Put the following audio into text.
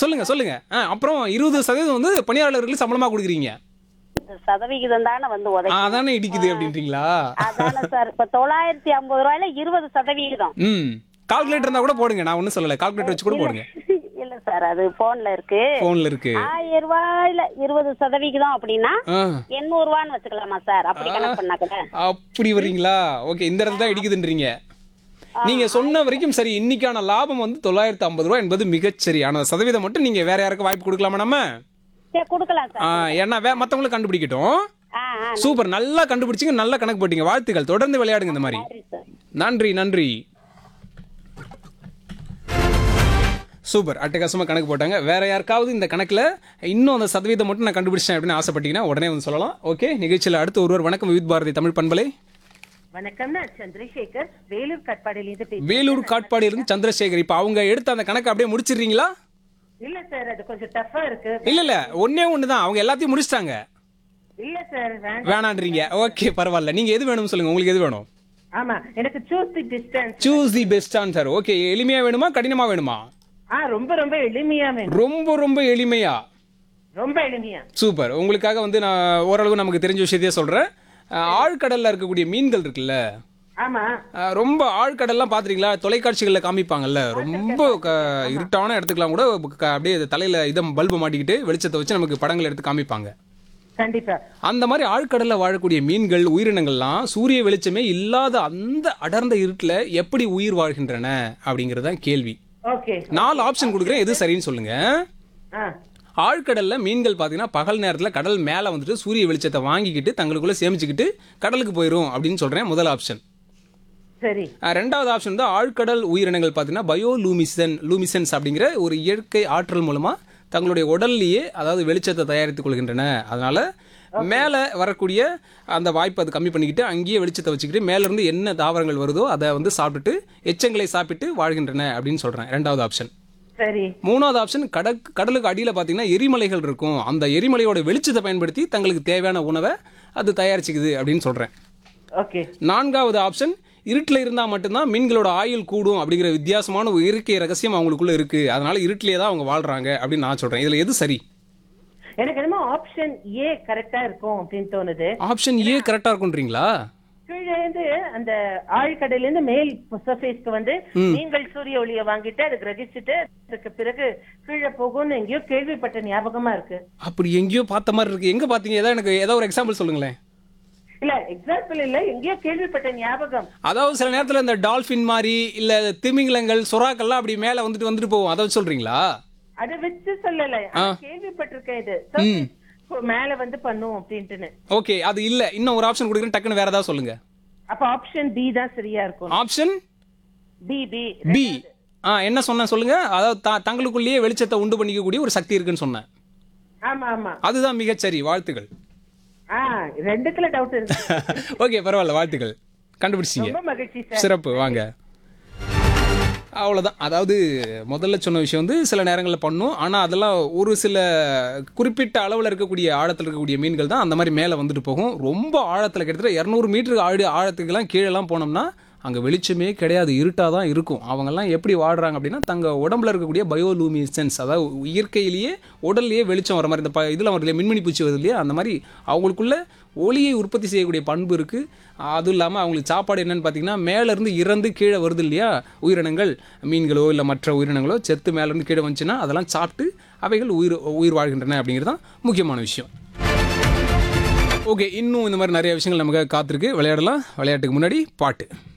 சொல்லுங்க சொல்லுங்க ஆ, அப்புறம் இருபது சதவீதம் வந்து பணியாளர்களுக்கு சம்பளமா கொடுக்குறீங்க சதவிகிதம் தானே வந்து ஆ, உதவி அதானே இடிக்குது அப்படின்றீங்களா அதானே சார் இப்ப தொள்ளாயிரத்தி ஐம்பது ரூபாயில இருபது சதவிகிதம் ம் கால்குலேட்டர் இருந்தா கூட போடுங்க நான் ஒன்றும் சொல்லலை கால்குலேட்டர் வச்சு கூட போடுங்க இல்ல சார் அது போன்ல இருக்கு ஃபோனில் இருக்கு ஆயிரம் ரூபாயில இருபது சதவிகிதம் அப்படின்னா ஆ எண்ணூறு ரூபான்னு வச்சுக்கலாமா சார் அப்படி கணக்கு பண்ணா கூட அப்படி வர்றீங்களா ஓகே இந்த இடத்துல தான் இடிக்குதுன்றீங்க நீங்க சொன்ன வரைக்கும் சரி இன்னைக்கான லாபம் வந்து தொள்ளாயிரத்து ஐம்பது ரூபாய் என்பது மிகச்சரி ஆனா சதவீதம் மட்டும் நீங்க வேற யாருக்கும் வாய்ப்பு கொடுக்கலாமா நம்ம சரி கொடுக்கலாம் ஆ, சார் ஏன்னா வே மற்றவங்களும் கண்டுபிடிக்கட்டும் ஆ ஆ சூப்பர் நல்லா கண்டுபிடிச்சிங்க நல்லா கணக்கு போட்டீங்க வாழ்த்துக்கள் தொடர்ந்து விளையாடுங்க இந்த மாதிரி சரி சார் நன்றி நன்றி சூப்பர் அட்டகாசமாக கணக்கு போட்டாங்க வேற யாருக்காவது இந்த கணக்கில் இன்னும் அந்த சதவீதம் மட்டும் நான் கண்டுபிடிச்சேன் அப்படின்னு ஆசைப்பட்டீங்கன்னா உடனே வந்து சொல்லலாம் ஓகே நிகழ்ச்சியில் அடுத்து ஒருவர் வணக்கம் விவித் பாரதி தமிழ் பண்பலை வணக்கம் நான் சந்திரசேகர் வேலூர் கட்பாடியிலிருந்து பேசுறேன் வேலூர் காட்பாடி இருந்து சந்திரசேகர் இப்போ அவங்க எடுத்த அந்த கணக்கு அப்படியே முடிச்சிடுறீங்களா இல்ல சார் அது கொஞ்சம் டஃபா இருக்கு இல்ல இல்ல ஒன்னே ஒன்று தான் அவங்க எல்லாத்தையும் முடிச்சிட்டாங்க இல்ல சார் வேண்டாம் வேணான்றீங்க ஓகே பரவாயில்ல நீங்க எது வேணும்னு சொல்லுங்க உங்களுக்கு எது வேணும் ஆமா எனக்கு choose the distance choose the best answer okay எளிமையா வேணுமா கடினமா வேணுமா ஆ ரொம்ப ரொம்ப எளிமையா வேணும் ரொம்ப ரொம்ப எளிமையா ரொம்ப எளிமையா சூப்பர் உங்களுக்காக வந்து நான் ஓரளவு நமக்கு தெரிஞ்ச விஷயத்தையே சொல்றேன் அஹ், ஆழ்கடல்ல இருக்கக்கூடிய மீன்கள் இருக்குல்ல ஆமா அஹ், ரொம்ப ஆழ்கடல்லாம் பாத்துறீங்களா தொலைக்காட்சிகளில் காமிப்பாங்கல்ல ரொம்ப க- இருட்டான இடத்துக்குலாம் கூட க- அப்படியே தலையில இதம் பல்பு மாட்டிக்கிட்டு வெளிச்சத்தை வச்சு நமக்கு படங்கள் எடுத்து காமிப்பாங்க கண்டிப்பா அந்த மாதிரி ஆழ்கடல்ல வாழக்கூடிய மீன்கள் உயிரினங்கள்லாம் சூரிய வெளிச்சமே இல்லாத அந்த அடர்ந்த இருட்டில் எப்படி உயிர் வாழ்கின்றன அப்படிங்கிறது தான் கேள்வி ஓகே நாலு ஆப்ஷன் கொடுக்குறேன் எது சரின்னு சொல்லுங்க ஆ ஆழ்கடல்ல மீன்கள் பார்த்தீங்கன்னா பகல் நேரத்தில் கடல் மேலே வந்துட்டு சூரிய வெளிச்சத்தை வாங்கிக்கிட்டு தங்களுக்குள்ள சேமிச்சுக்கிட்டு கடலுக்கு போயிடும் அப்படின்னு சொல்றேன் முதல் ஆப்ஷன் சரி அஹ் ரெண்டாவது ஆப்ஷன் வந்து ஆழ்கடல் உயிரினங்கள் பார்த்தீங்கன்னா பயோ லூமிசன் லூமிசன்ஸ் அப்படிங்கிற ஒரு இயற்கை ஆற்றல் மூலமா தங்களுடைய உடல்லையே அதாவது வெளிச்சத்தை தயாரித்துக் கொள்கின்றன அதனால மேலே வரக்கூடிய அந்த வாய்ப்பை அது கம்மி பண்ணிக்கிட்டு அங்கேயே வெளிச்சத்தை வச்சுக்கிட்டு மேல இருந்து என்ன தாவரங்கள் வருதோ அதை வந்து சாப்பிட்டுட்டு எச்சங்களை சாப்பிட்டு வாழ்கின்றன அப்படின்னு சொல்றேன் ரெண்டாவது ஆப்ஷன் சரி மூணாவது ஆப்ஷன் கடக் கடலுக்கு அடியில் பார்த்தீங்கன்னா எரிமலைகள் இருக்கும் அந்த எரிமலையோட வெளிச்சத்தை பயன்படுத்தி தங்களுக்கு தேவையான உணவை அது தயாரிச்சுக்குது அப்படின்னு சொல்கிறேன் ஓகே நான்காவது ஆப்ஷன் இருட்டில் இருந்தால் மட்டும்தான் மீன்களோட ஆயுள் கூடும் அப்படிங்கிற வித்தியாசமான ஒரு இயற்கை ரகசியம் அவங்களுக்குள்ள இருக்கு அதனால இருட்டிலே தான் அவங்க வாழ்றாங்க அப்படின்னு நான் சொல்றேன் இதுல எது சரி எனக்கு என்னமோ ஆப்ஷன் ஏ கரெக்டா இருக்கும் அப்படின்னு தோணுது ஆப்ஷன் ஏ கரெக்டா இருக்குன்றீங்களா கீழே இருந்து அந்த ஆழ்கடல இருந்து மேல் சர்ஃபேஸ்க்கு வந்து நீங்கள் சூரிய ஒளியை வாங்கிட்டு அதை கிரகிச்சுட்டு அதுக்கு பிறகு கீழே போகும்னு எங்கேயோ கேள்விப்பட்ட ஞாபகமா இருக்கு அப்படி எங்கேயோ பார்த்த மாதிரி இருக்கு எங்க பாத்தீங்க ஏதாவது எனக்கு ஏதாவது ஒரு எக்ஸாம்பிள் சொல்லுங்களேன் இல்ல எக்ஸாம்பிள் இல்ல எங்கேயோ கேள்விப்பட்ட ஞாபகம் அதாவது சில நேரத்துல இந்த டால்பின் மாதிரி இல்ல திமிங்கலங்கள் சுறாக்கள்லாம் அப்படி மேல வந்துட்டு வந்துட்டு போகும் அதை வச்சு சொல்றீங்களா அதை வச்சு சொல்லல ஆனா கேள்விப்பட்டிருக்கேன் இது surface மேல வந்து பண்ணும் அப்படின்ட்டுன்னு ஓகே அது இல்ல இன்னும் ஒரு ஆப்ஷன் கொடுக்குறேன் டக்குன்னு வேற ஏதாவது சொல்லுங்க அப்ப ஆப்ஷன் பி தான் சரியா இருக்கும் ஆப்ஷன் பி பி பி ஆ என்ன சொன்னேன் சொல்லுங்க அதாவது த- தங்களுக்குள்ளேயே வெளிச்சத்தை உண்டு பண்ணிக்கக்கூடிய ஒரு சக்தி இருக்குன்னு சொன்னேன் ஆமா ஆமா அதுதான் மிகச்சரி வாழ்த்துக்கள் ஆ ரெண்டுத்துல டவுட் இருக்கு ஓகே பரவாயில்ல வாழ்த்துக்கள் கண்டுபிடிச்சிங்க ரொம்ப மகிழ்ச்சி சார் சிறப்பு வாங்க அவ்வளோதான் அதாவது முதல்ல சொன்ன விஷயம் வந்து சில நேரங்களில் பண்ணும் ஆனால் அதெல்லாம் ஒரு சில குறிப்பிட்ட அளவில் இருக்கக்கூடிய ஆழத்தில் இருக்கக்கூடிய மீன்கள் தான் அந்த மாதிரி மேலே வந்துட்டு போகும் ரொம்ப ஆழத்தில் கிட்டத்தட்ட இரநூறு மீட்டருக்கு ஆழி ஆழத்துக்கெல்லாம் கீழெல்லாம் போனோம்னா அங்கே வெளிச்சமே கிடையாது இருட்டாக தான் இருக்கும் அவங்கெல்லாம் எப்படி வாடுறாங்க அப்படின்னா தங்க உடம்புல இருக்கக்கூடிய பயோலூமிசன்ஸ் அதாவது இயற்கையிலேயே உடல்லையே வெளிச்சம் வர மாதிரி இந்த ப இதில் வருது இல்லையா மின்மினி பூச்சி வருது இல்லையா அந்த மாதிரி அவங்களுக்குள்ள ஒளியை உற்பத்தி செய்யக்கூடிய பண்பு இருக்குது அதுவும் இல்லாமல் அவங்களுக்கு சாப்பாடு என்னன்னு பார்த்தீங்கன்னா மேலேருந்து இறந்து கீழே வருது இல்லையா உயிரினங்கள் மீன்களோ இல்லை மற்ற உயிரினங்களோ செத்து மேலேருந்து கீழே வந்துச்சுன்னா அதெல்லாம் சாப்பிட்டு அவைகள் உயிர் உயிர் வாழ்கின்றன அப்படிங்கிறது தான் முக்கியமான விஷயம் ஓகே இன்னும் இந்த மாதிரி நிறைய விஷயங்கள் நமக்கு காத்திருக்கு விளையாடலாம் விளையாட்டுக்கு முன்னாடி பாட்டு